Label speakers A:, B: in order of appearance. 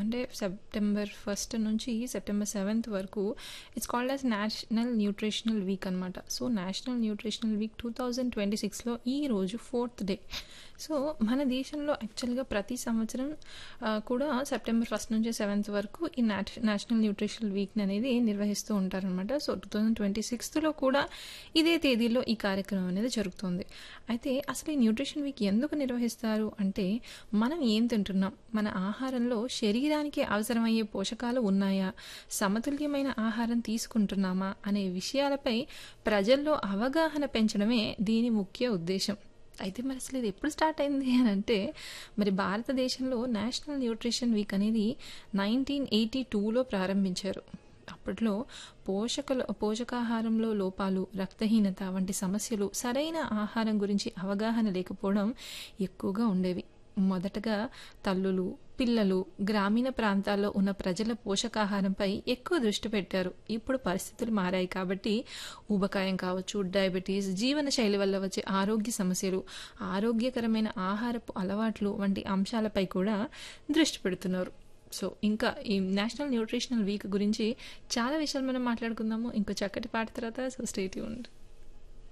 A: అంటే September first నుంచి September seventh వరకు it's called as national nutritional week అనమాట so national nutritional week two thousand twenty సిక్స్లో ఈ రోజు ఫోర్త్ డే సో మన దేశంలో యాక్చువల్గా ప్రతి సంవత్సరం ఆ, కూడా సెప్టెంబర్ ఫస్ట్ నుంచి సెవెంత్ వరకు ఈ నాట్ నేషనల్ న్యూట్రిషనల్ వీక్ అనేది నిర్వహిస్తూ ఉంటారనమాట సో టూ థౌజండ్ ట్వంటీ సిక్స్త్లో కూడా ఇదే తేదీలో ఈ కార్యక్రమం అనేది జరుగుతుంది అయితే అసలు ఈ న్యూట్రిషన్ వీక్ ఎందుకు నిర్వహిస్తారు అంటే మనం ఏం తింటున్నాం మన ఆహారంలో శరీరానికి అవసరమయ్యే పోషకాలు ఉన్నాయా సమతుల్యమైన ఆహారం తీసుకుంటున్నామా అనే విషయాలపై ప్రజల్లో అవగాహన పెంచడమే దీని ముఖ్య ఉద్దేశం అయితే మరి అసలు ఇది ఎప్పుడు స్టార్ట్ అయింది అని అంటే మరి భారతదేశంలో నేషనల్ న్యూట్రిషన్ వీక్ అనేది నైన్టీన్ ఎయిటీ టూలో ప్రారంభించారు అప్పట్లో పోషకలు పోషకాహారంలో లోపాలు రక్తహీనత వంటి సమస్యలు సరైన ఆహారం గురించి అవగాహన లేకపోవడం ఎక్కువగా ఉండేవి మొదటగా తల్లులు పిల్లలు గ్రామీణ ప్రాంతాల్లో ఉన్న ప్రజల పోషకాహారంపై ఎక్కువ దృష్టి పెట్టారు ఇప్పుడు పరిస్థితులు మారాయి కాబట్టి ఊబకాయం కావచ్చు డయాబెటీస్ జీవనశైలి వల్ల వచ్చే ఆరోగ్య సమస్యలు ఆరోగ్యకరమైన ఆహారపు అలవాట్లు వంటి అంశాలపై కూడా దృష్టి పెడుతున్నారు సో ఇంకా ఈ నేషనల్ న్యూట్రిషనల్ వీక్ గురించి చాలా విషయాలు మనం మాట్లాడుకుందాము ఇంకో చక్కటి పాట తర్వాత సో స్టేట్ ఉండి